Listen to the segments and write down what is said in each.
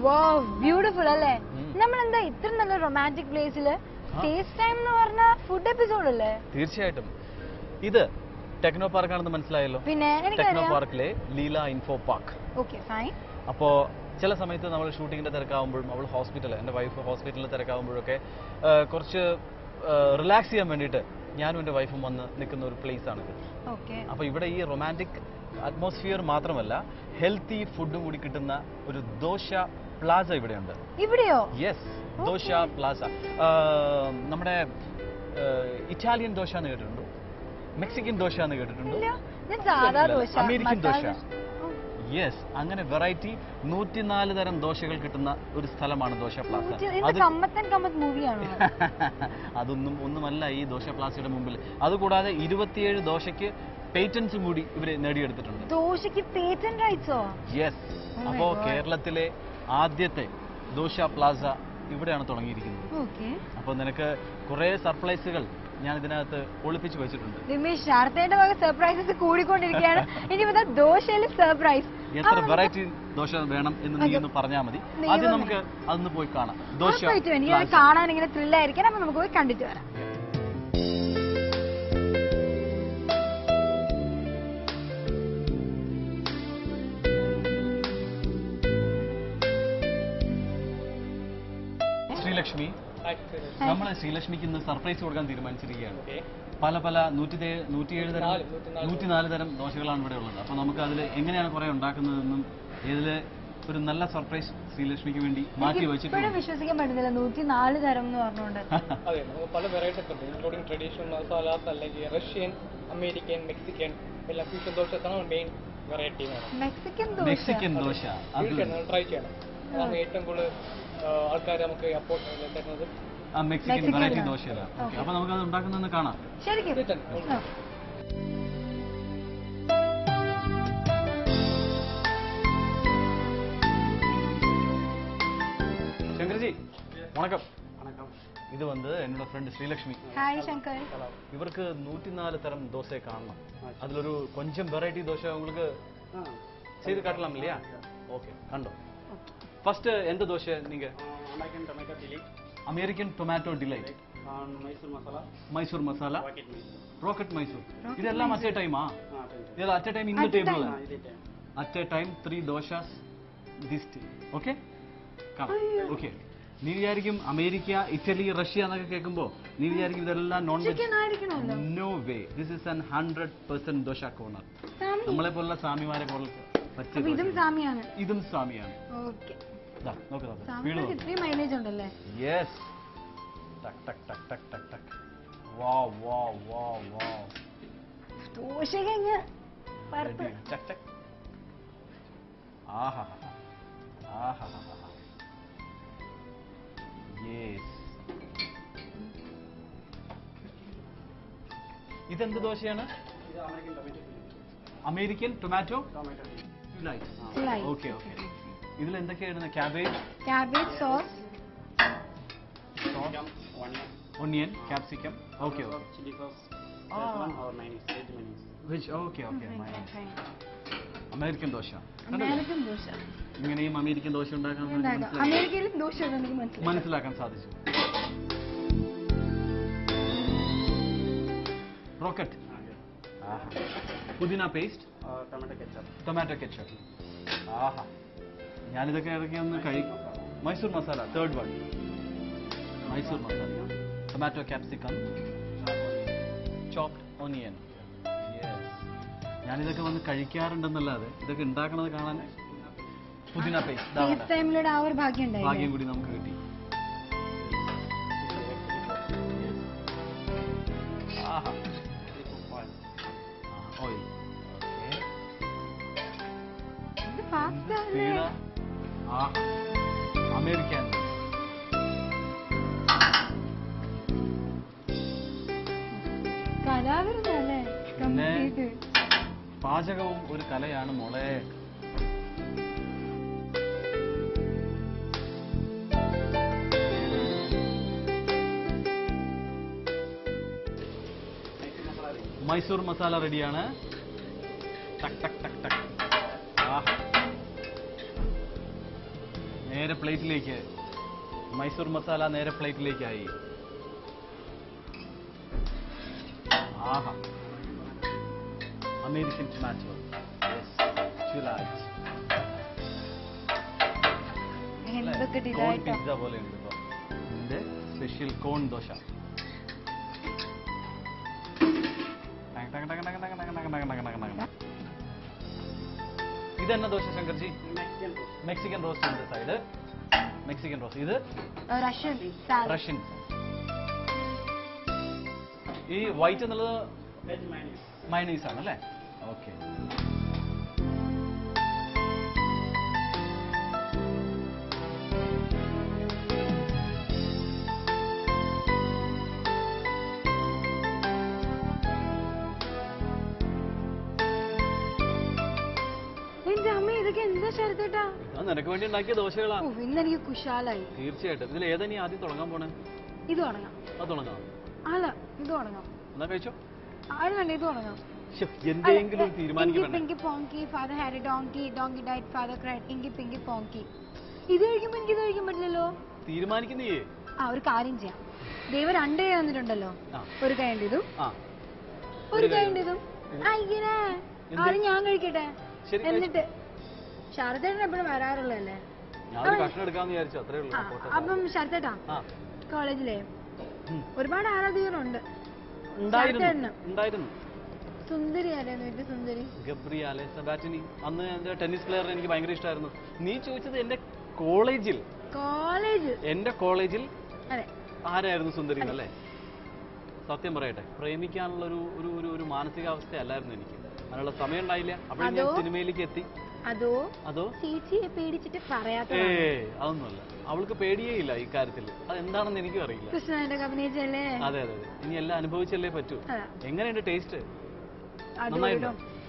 വാ ബ്യൂട്ടിഫുൾ അല്ലേ ഉം. നമ്മൾ എന്താ ഇത്ര നല്ല റൊമാൻറ്റിക് പ്ലേസിൽ ടേസ്റ്റ് ടൈം എന്ന് പറഞ്ഞ ഫുഡ് എപ്പിസോഡ് അല്ലേ തീർച്ചയായിട്ടും ഇത് ടെക്നോ പാർക്കാണെന്ന് മനസ്സിലായല്ലോ പിന്നെ ടെക്നോ എനിക്കറിയാം പാർക്കിലെ Leela info park okay fine അപ്പോൾ ചില സമയത്ത് നമ്മൾ ഷൂട്ടിങ്ങിന്റെ തിരക്കാവുമ്പോഴും അവൾ ഹോസ്പിറ്റൽ എൻ്റെ വൈഫ് ഹോസ്പിറ്റലിൽ തിരക്കാവുമ്പോഴൊക്കെ ആ, കുറച്ച് റിലാക്സ് ചെയ്യാൻ വേണ്ടിയിട്ട് ഞാനും എൻ്റെ വൈഫും വന്ന് നിൽക്കുന്ന ഒരു പ്ലേസ് ആണിത് ഓക്കെ അപ്പോൾ ഇവിടെ ഈ റൊമാൻറ്റിക് അറ്റ്മോസ്ഫിയർ മാത്രമല്ല ഹെൽത്തി ഫുഡും കൂടി കിട്ടുന്ന ഒരു ദോശ പ്ലാസ ഇവിടെയുണ്ട് ഇവിടെയോ യെസ് ദോശ പ്ലാസ നമ്മുടെ ഇറ്റാലിയൻ ദോശ എന്ന് കേട്ടിട്ടുണ്ടോ മെക്സിക്കൻ ദോശ എന്ന് കേട്ടിട്ടുണ്ടോ ഇല്ല ഞാൻ സാധാ dosa American masala dosa. Oh, yes അങ്ങനെ വെറൈറ്റി നൂറ്റിനാല് തരം ദോശകൾ കിട്ടുന്ന ഒരു സ്ഥലമാണ് ദോശ പ്ലാസ ഇത് ഇത് അത് കമ്മത്തൻ കമ്മത്ത് മൂവിയാണോ അതൊന്നും ഒന്നുമല്ല ഈ ദോശ പ്ലാസയുടെ മുമ്പിൽ അതുകൂടാതെ ഇരുപത്തിയേഴ് ദോശയ്ക്ക് പേറ്റൻസും കൂടി ഇവര് നേടിയെടുത്തിട്ടുണ്ട് ദോശയ്ക്ക് പേറ്റന്റ് റൈറ്റ്സോ യെസ് Oh my അപ്പോ God. കേരളത്തിലെ ആദ്യത്തെ ദോശ പ്ലാസ ഇവിടെയാണ് തുടങ്ങിയിരിക്കുന്നത് ഓക്കെ അപ്പോൾ നിനക്ക് കുറേ സർപ്രൈസുകൾ ഞാൻ ഇതിനകത്ത് ഒളിപ്പിച്ചു വെച്ചിട്ടുണ്ട് രമേശ് ശാരദയുടെ വക സർപ്രൈസസ് കൂടിക്കൊണ്ടിരിക്കുകയാണ് ഇനി മുതൽ ദോശയിൽ സർപ്രൈസ് എത്ര വെറൈറ്റി ദോശ വേണം എന്ന് നീ ഒന്ന് പറഞ്ഞാൽ മതി ദൈവമേ. ആദ്യം നമുക്ക് അതൊന്ന് പോയി കാണാം ദോശ എനിക്ക് അത് കാണാൻ ഇങ്ങനെ ത്രില്ലായിരിക്കണം അപ്പൊ നമുക്ക് പോയി കണ്ടിട്ട് വരാം ശ്രീലക്ഷ്മി നമ്മൾ ശ്രീലക്ഷ്മിക്ക് ഇന്ന് സർപ്രൈസ് കൊടുക്കാൻ തീരുമാനിച്ചിരിക്കുകയാണ് പല പല നൂറ്റി നൂറ്റിയേഴ് തരം നൂറ്റിനാല് തരം ദോശകളാണ് ഇവിടെ ഉള്ളത് അപ്പൊ നമുക്ക് അതിൽ എങ്ങനെയാണ് കുറെ ഉണ്ടാക്കുന്നതെന്നും ഇതില് ഒരു നല്ല സർപ്രൈസ് ശ്രീലക്ഷ്മിക്ക് വേണ്ടി മാറ്റി ഇപ്പോഴും വെച്ചിട്ടുണ്ട് വിശ്വസിക്കാൻ പറ്റുന്നില്ല നൂറ്റി നാല് തരം എന്ന് പറഞ്ഞുകൊണ്ട് അതെ നമുക്ക് പല വെറൈറ്റീസ് ഉണ്ട് ഇൻക്ലൂഡിംഗ് ട്രഡീഷണൽ മസാലാസ് അല്ലെങ്കിൽ റഷ്യൻ അമേരിക്കൻ മെക്സിക്കൻ എല്ലാം ഫ്യൂഷൻ ദോശത്താണ് main variety Mexican dosa Mexican dosa അത് തീർച്ചയായും ട്രൈ ചെയ്യണം അതാണ് ഏറ്റവും കൂടുതൽ ആൾക്കാർ നമുക്ക് അപ്പോർട്ട് തരുന്നത് ആ മെക്സിക്കൻ മെക്സിക്കൻ വെറൈറ്റി ആണ്. ദോശയല്ല ഓക്കെ അപ്പൊ നമുക്ക് അത് ഉണ്ടാക്കുന്നതെന്ന് കാണാം ശരിക്കും തീർച്ചയായും ആ. ശങ്കർജി വണക്കം ഇത് വന്ന് എന്നോட ഫ്രണ്ട് ശ്രീലക്ഷ്മി ഹായ് ശങ്കർ இவருக்கு நூற்றி நாலு தரம் தோசை காணலாம் அதுல ஒரு கொஞ்சம் வெரைட்டி தோசை உங்களுக்கு செய்து காட்டலாம் இல்லையா ஓகே கண்டோம் ஃபர்ஸ்ட் எந்த தோசை நீங்க American tomato chilli American tomato delight Mysore masala Mysore masala packet Mysore rocket Mysore இதெல்லாம் அட் டைமா ஆ தேங்க்யூ இதெல்லாம் அட் டைம் இந்த At a டேபிள் time. இதே time at a time three dosas this tea okay okay നീ വിചാരിക്കും അമേരിക്ക ഇറ്റലി റഷ്യ എന്നൊക്കെ കേൾക്കുമ്പോ നീ വിചാരിക്കും ഇതെല്ലാം നോൺ വെജ് ചിക്കൻ ആയിരിക്കണമല്ലോ no way this is an hundred percent dosa corner സാമി നമ്മളെ പോലുള്ള സ്വാമിമാരെ പോലെ പറ്റിയ അപ്പൊ ഇതും ദോശ. സാമിയാണ് ഇതും സ്വാമിയാണ് ഓക്കെ ദാ, നോക്ക് നോക്ക് വീട് സാമിക്ക് ഇത്രയും മൈലേജ് ഉണ്ടല്ലേ യെസ് ടക് ടക് ടക് ടക് ടക് ടക് വാ വാ വാ വാ ദോശ കഴിഞ്ഞ് പരപ്പ് ചക് ചക് ആഹാ ആഹാ യെസ് ഇതെന്ത് ദോശയാണ് இது American tomato chilli American tomato tomato chilli Slice. Okay okay ഇതിൽ എന്തൊക്കെയാണ് cabbage cabbage sauce capsicum onion onion capsicum okay okay chili sauce Ah. this one or mayonnaise veg mayonnaise veg okay okay American dosa കണ്ടില്ലേ? American dosa ഇങ്ങനെയും American dosa ഉണ്ടാക്കാൻ നമുക്ക് ഉണ്ടാക്കാം മനസ്സിലായി. അമേരിക്കയിലും ദോശ ഉണ്ട് എനിക്ക് മനസ്സിലായി മനസ്സിലാക്കാൻ സാധിച്ചു റോക്കറ്റ് ah, yes. പുതിന paste uh, tomato ketchup tomato ketchup ആഹാ ഞാനിതൊക്കെ ഇറക്കി ഒന്ന് കഴി Mysore masala third one Mysore masala tomato capsicum chopped onion ഞാനിതൊക്കെ വന്ന് കഴിക്കാറുണ്ടെന്നല്ലാതെ ഇതൊക്കെ ഉണ്ടാക്കണത് കാണാൻ പുതിന പേസ്റ്റ് ടേസ്റ്റ് ടൈമിലൂടെ ആ ഒരു ഭാഗ്യം ഭാഗ്യം ഉണ്ടായില്ലേ കൂടി നമുക്ക് കിട്ടി ആഹാ ഓയിൽ ഇത് ഫാസ്റ്റ് അല്ലേ പീട ആഹാ അമേരിക്കൻ കലാവിരുന്നല്ലേ പിന്നെ കംപ്ലീറ്റ് പാചകവും ഒരു കലയാണ് മോളെ മൈസൂർ മസാല റെഡിയാണ് ടക് ടക് ടക് ടക് ആഹാ നേരെ പ്ലേറ്റിലേക്ക് മൈസൂർ മസാല നേരെ പ്ലേറ്റിലേക്കായി ആഹാ അമേരിക്കൻ ടൊമാറ്റോ ചുലാറ്റ് എന്തൊക്കെ കോൺ ഡിലൈറ്റാ പിസ്സ പോലെ ഉണ്ട് ഇപ്പൊ ഇതിന്റെ സ്പെഷ്യൽ കോൺ ദോശ ടങ് ടങ് ടങ് ടങ് ടങ് ടങ് ടങ് ടങ് ടങ് ടങ് ടങ്. ഇതെന്നാ dosa Shankarji Mexican roast. Mexican roast ഉണ്ട് സൈഡ് മെക്സിക്കൻ റോസ്റ്റ് ഇത് റഷ്യൻ സാലഡ് റഷ്യൻ ഈ വൈറ്റ് എന്നുള്ളത് Veg mayonnaise. മൈനീസ് ആണ് അല്ലേ ഓക്കെ എന്റെ അമ്മ ഇതൊക്കെ എന്താ ശരത്തേട്ടാ ഇത് നിനക്ക് വേണ്ടി ഉണ്ടാക്കിയ ദോശകളാ ഓ ഇന്ന് എനിക്ക് കുശാലായി തീർച്ചയായിട്ടും ഇതിൽ ഏതാ നീ ആദ്യം തുടങ്ങാൻ പോണേ ഇത് തുടങ്ങാം അത് തുടങ്ങാം അല്ല ഇത് തുടങ്ങാം എന്നാ കഴിച്ചോ അത് വേണ്ട ഇത് തുടങ്ങാം ശ്ശെ, എന്തെങ്കിലും തീരുമാനിക്കണ്ട pinky ponky father had donkey donkey died father cried inky pinky ponky ഇത് കഴിക്കുമ്പോ എനിക്ക് ഇത് കഴിക്കാൻ പറ്റില്ലല്ലോ തീരുമാനിക്കുന്നേ ആ ഒരു കാര്യം ചെയ്യാം ദൈവം രണ്ട് കൈ തന്നിട്ടുണ്ടല്ലോ ആ. ഒരു കൈ ഉണ്ട് ഇതും ആ ഒരു കൈ ഉണ്ട് ഇതും അയ്യനെ എന്ത്? ആദ്യം ഞാൻ കഴിക്കട്ടെ ശരി, കഴിച്ച്. എന്നിട്ട് ശരത്തേട്ടൻ എപ്പോഴും വരാറുള്ളതല്ലേ ഞാൻ ഒരു കഷ്ണം എടുക്കാന്ന് വിചാരിച്ചു അത്രേ ഉള്ളൂ ആ, പോട്ടെ. അപ്പം ശരത്തേട്ടാ ആ കോളേജിലെ ഉം. ഒരുപാട് ആരാധകരുണ്ട് ഉണ്ടായിരുന്നു ശരത്തേട്ടന്. ഉണ്ടായിരുന്നു സുന്ദരി ആരായിരുന്നു വീട്ടിൽ സുന്ദരി ഗബ്രിയാലെ സെബാറ്റിനി അന്ന് എന്റെ ടെന്നീസ് പ്ലെയറിനെ എനിക്ക് ഭയങ്കര ഇഷ്ടമായിരുന്നു നീ ചോദിച്ചത് എന്റെ കോളേജിൽ കോളേജ് എന്റെ കോളേജിൽ അതെ ആരായിരുന്നു സുന്ദരി അല്ലേ സത്യം പറയട്ടെ പ്രേമിക്കാനുള്ള ഒരു ഒരു ഒരു ഒരു മാനസികാവസ്ഥയല്ലായിരുന്നു എനിക്ക് അതിനുള്ള സമയം ഉണ്ടായില്ല അപ്പോൾ ഞാൻ അതോ? സിനിമയിലേക്ക് എത്തി അതോ അതോ ചേച്ചിയെ പേടിച്ചിട്ട് പറയാത്ത ഏ അതൊന്നുമല്ല അവൾക്ക് പേടിയേ ഇല്ല ഈ കാര്യത്തിൽ അതെന്താണെന്ന് എനിക്കും അറിയില്ല കൃഷ്ണന്റെ അഭിനയിച്ചല്ലേ അതെ അതെ അതെ ഇനി എല്ലാം അനുഭവിച്ചല്ലേ പറ്റൂ അതാ എങ്ങനെയുണ്ട് ടേസ്റ്റ് അടിപൊളി നന്നായിട്ടുണ്ടോ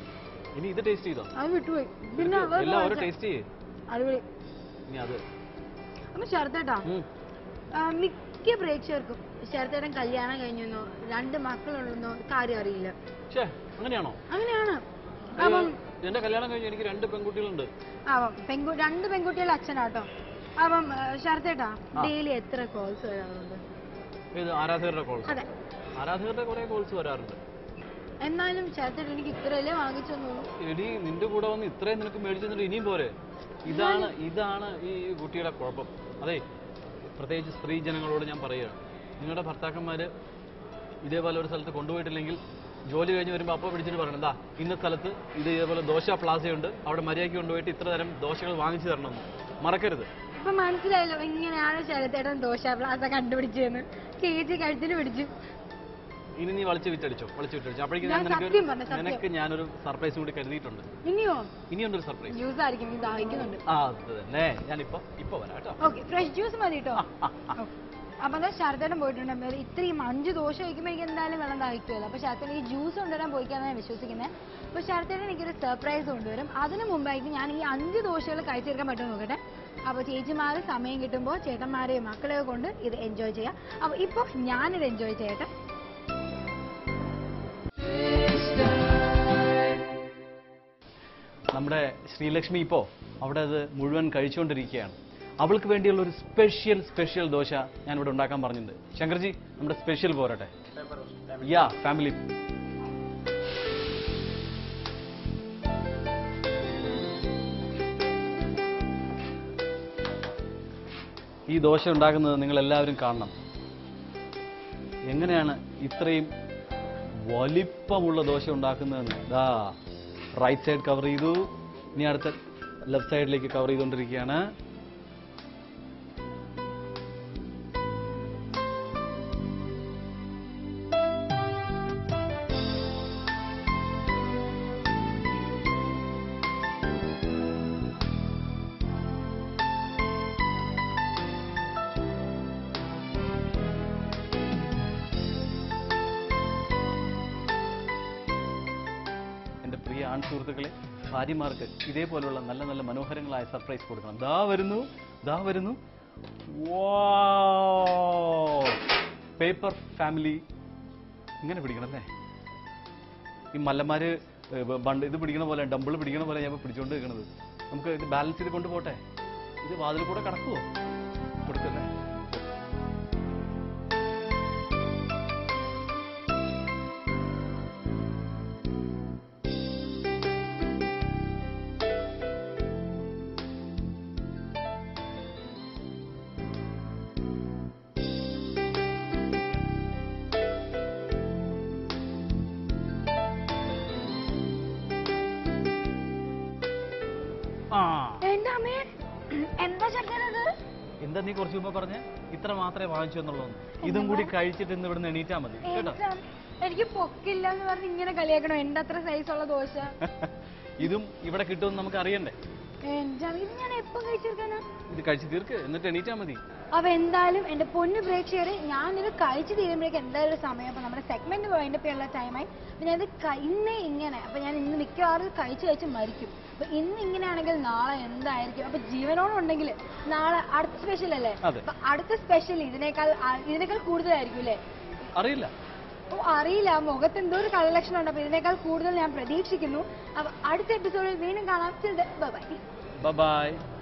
ഇനി ഇത് ടേസ്റ്റ് ചെയ്തോ അത് വിട്ടുപോയി പിന്നെ എടുക്ക്. വേറെ എല്ലാം ഓരോ കാണിച്ചാ. ടേസ്റ്റ് ചെയ്യേ അടിപൊളി ഇനി അത് അപ്പൊ ശരത്തേട്ടാ ഉം. ആ, മിക്ക പ്രേക്ഷകർക്കും ശരത്തേട്ടൻ കല്യാണം കഴിഞ്ഞെന്നോ രണ്ട് മക്കളുണ്ടെന്നോ കാര്യം അറിയില്ല ഛേ അങ്ങനെയാണോ അങ്ങനെയാണ് ഏ, അപ്പം എന്റെ കല്യാണം കഴിഞ്ഞ് എനിക്ക് രണ്ട് പെൺകുട്ടികളുണ്ട് അപ്പം പെൺകു രണ്ട് പെൺകുട്ടികളുടെ അച്ഛനാട്ടോ അപ്പം ആ, ശരത്തേട്ടാ ആ. ഡെയിലി എത്ര കോൾസ് വരാറുണ്ട് ഇത് ആരാധകരുടെ കോൾസ് അതെ ആരാധകരുടെ കുറെ കോൾസ് വരാറുണ്ട് എന്നാലും ശരത്തേട്ടൻ എനിക്ക് ഇത്രയല്ലേ വാങ്ങിച്ചെന്നുള്ളൂ എടി നിന്റെ കൂടെ വന്ന് ഇത്രയും നിനക്ക് മേടിച്ചു തന്നിട്ട് ഇനിയും പോരെ ഇതാണ് ഇതാണ് ഈ കുട്ടിയുടെ കുഴപ്പം അതെ പ്രത്യേകിച്ച് സ്ത്രീ ജനങ്ങളോട് ഞാൻ പറയുകയാണ് നിങ്ങളുടെ ഭർത്താക്കന്മാര് ഇതേപോലെ ഒരു സ്ഥലത്ത് കൊണ്ടുപോയിട്ടില്ലെങ്കിൽ ജോലി കഴിഞ്ഞ് വരുമ്പോൾ അപ്പോൾ പിടിച്ചിട്ട് പറയണം എന്താ ഇന്ന സ്ഥലത്ത് ഇത് ഇതേപോലെ ദോശ പ്ലാസയുണ്ട് അവിടെ മര്യാദയ്ക്ക് കൊണ്ടുപോയിട്ട് ഇത്ര തരം ദോശകൾ വാങ്ങിച്ചു തരണമെന്ന് മറക്കരുത് ഇപ്പൊ മനസ്സിലായല്ലോ എങ്ങനെയാണ് ശരത്തേട്ടൻ ദോശ പ്ലാസ കണ്ടുപിടിച്ചതെന്ന് ചേച്ചി കഴുത്തിൽ പിടിച്ചു ഇനി നീ വലിച്ചു വിറ്റടിച്ചോ വലിച്ചു വിറ്റടിച്ചോ അപ്പോഴേക്കും ഞാൻ ഞാൻ നിനക്ക് സത്യം പറഞ്ഞു, സത്യം. നിനക്ക് ഞാനൊരു സർപ്രൈസ് കൂടി കരുതിയിട്ടുണ്ട് ഇനിയോ ഇനിയുണ്ടൊരു സർപ്രൈസ് ജ്യൂസ് ആയിരിക്കും ഇത് ദാഹിക്കുന്നുണ്ട് ആ അത് തന്നെ ഞാനിപ്പോ ഇപ്പൊ വരാം കേട്ടോ ഓക്കെ ഫ്രഷ് ജ്യൂസ് മതി കേട്ടോ അപ്പൊ എന്താ ശരത്തേട്ടൻ പോയിട്ടുണ്ട് ഒരു ഇത്രയും അഞ്ച് ദോശ കഴിക്കുമ്പോൾ എനിക്ക് എന്തായാലും വെള്ളം ദാഹിക്കുമല്ലോ അപ്പൊ ശരത്തേട്ടൻ ഈ ജ്യൂസ് കൊണ്ടുവരാൻ പോയിക്കാന്ന് ഞാൻ വിശ്വസിക്കുന്നത് അപ്പൊ ശരത്തേട്ടൻ എനിക്കൊരു സർപ്രൈസ് കൊണ്ടുവരും അതിന് മുമ്പായിട്ട് ഞാൻ ഈ അഞ്ച് ദോശകൾ കഴിച്ചെടുക്കാൻ പറ്റുമോ നോക്കട്ടെ അപ്പൊ ചേച്ചിമാര് സമയം കിട്ടുമ്പോൾ ചേട്ടന്മാരെയും മക്കളെയും കൊണ്ട് ഇത് എൻജോയ് ചെയ്യാം അപ്പൊ ഇപ്പൊ ഞാനിത് എൻജോയ് ചെയ്യട്ടെ നമ്മുടെ ശ്രീലക്ഷ്മി ഇപ്പോ അവിടെ അത് മുഴുവൻ കഴിച്ചുകൊണ്ടിരിക്കുകയാണ് അവൾക്ക് വേണ്ടിയുള്ള ഒരു സ്പെഷ്യൽ സ്പെഷ്യൽ ദോശ ഞാൻ ഇവിടെ ഉണ്ടാക്കാൻ പറഞ്ഞിട്ടുണ്ട് ശങ്കർജി നമ്മുടെ സ്പെഷ്യൽ പോരട്ടെ Pepper roast. യാ ഫാമിലി ഈ ദോശ ഉണ്ടാക്കുന്നത് നിങ്ങൾ എല്ലാവരും കാണണം എങ്ങനെയാണ് ഇത്രയും വലിപ്പമുള്ള ദോശ ഉണ്ടാക്കുന്നതെന്ന് ദാ റൈറ്റ് സൈഡ് കവർ ചെയ്തു ഇനി അടുത്ത ലെഫ്റ്റ് സൈഡിലേക്ക് കവർ ചെയ്തുകൊണ്ടിരിക്കുകയാണ് എന്റെ പ്രിയ ആൺ സുഹൃത്തുക്കളെ ഭാര്യമാർക്ക് ഇതേപോലുള്ള നല്ല നല്ല മനോഹരങ്ങളായ സർപ്രൈസ് കൊടുക്കണം ദാ വരുന്നു ദാ വരുന്നു പേപ്പർ ഫാമിലി ഇങ്ങനെ പിടിക്കണം അല്ലേ ഈ മല്ലന്മാര് ഏ, ബ- ബണ്ട് ഇത് പിടിക്കണ പോലെ ഡമ്പിൾ പിടിക്കണ പോലെ ഞാൻ ഇപ്പൊ പിടിച്ചോണ്ട് നിൽക്കണത് നമുക്ക് ഇത് ബാലൻസ് ചെയ്ത് കൊണ്ടുപോട്ടെ ഇത് വാതിൽ കൂടെ കടക്കുവോ കൊടുക്കല്ലേ ആ എന്റെ അമ്മേ എന്താ ചേട്ടനത് എന്താ നീ കുറച്ച് മുമ്പ് പറഞ്ഞ ഇത്ര മാത്രമേ വാങ്ങിച്ചു എന്നുള്ളൂ ഇതും കൂടി കഴിച്ചിട്ട് ഇന്ന് ഇവിടുന്ന് എണീറ്റാ മതി കേട്ടോ എനിക്ക് പൊക്കില്ല എന്ന് പറഞ്ഞ് ഇങ്ങനെ കളിയാക്കണോ എന്റെ അത്ര സൈസ് ഉള്ള ദോശ ഇതും ഇവിടെ കിട്ടുമെന്ന് നമുക്ക് അറിയണ്ടേ എന്റെ അമ്മ, ഇത് ഞാൻ എപ്പം കഴിച്ചെടുക്കാനാ ഇത് കഴിച്ച് തീർക്ക് എന്നിട്ട് എണീറ്റാ മതി അപ്പൊ എന്തായാലും എന്റെ പൊന്നു പ്രേക്ഷകരെ ഞാനിത് കഴിച്ചു തീരുമ്പോഴേക്ക് എന്തായാലും ഒരു സമയം അപ്പൊ നമ്മുടെ സെഗ്മെന്റ് പോയതിന്റെ പേരുള്ള ടൈമായി അപ്പൊ ഞാനിത് ക- ഇന്നേ ഇങ്ങനെ അപ്പൊ ഞാൻ ഇന്ന് മിക്കവാറും ഇത് കഴിച്ച് കഴിച്ച് മരിക്കും അപ്പൊ ഇന്ന് ഇങ്ങനെയാണെങ്കിൽ നാളെ എന്തായിരിക്കും അപ്പൊ ജീവനോടുണ്ടെങ്കിൽ നാളെ അടുത്ത സ്പെഷ്യൽ അല്ലേ അതെ. അപ്പൊ അടുത്ത സ്പെഷ്യൽ ഇതിനേക്കാൾ ആ- ഇതിനേക്കാൾ കൂടുതലായിരിക്കും അല്ലേ അറിയില്ല ഓ അറിയില്ല ആ മുഖത്ത് എന്തോ ഒരു കളലക്ഷണം ഉണ്ട് അപ്പൊ ഇതിനേക്കാൾ കൂടുതൽ ഞാൻ പ്രതീക്ഷിക്കുന്നു അപ്പൊ അടുത്ത എപ്പിസോഡിൽ വീണ്ടും കാണാം ബൈ ബൈ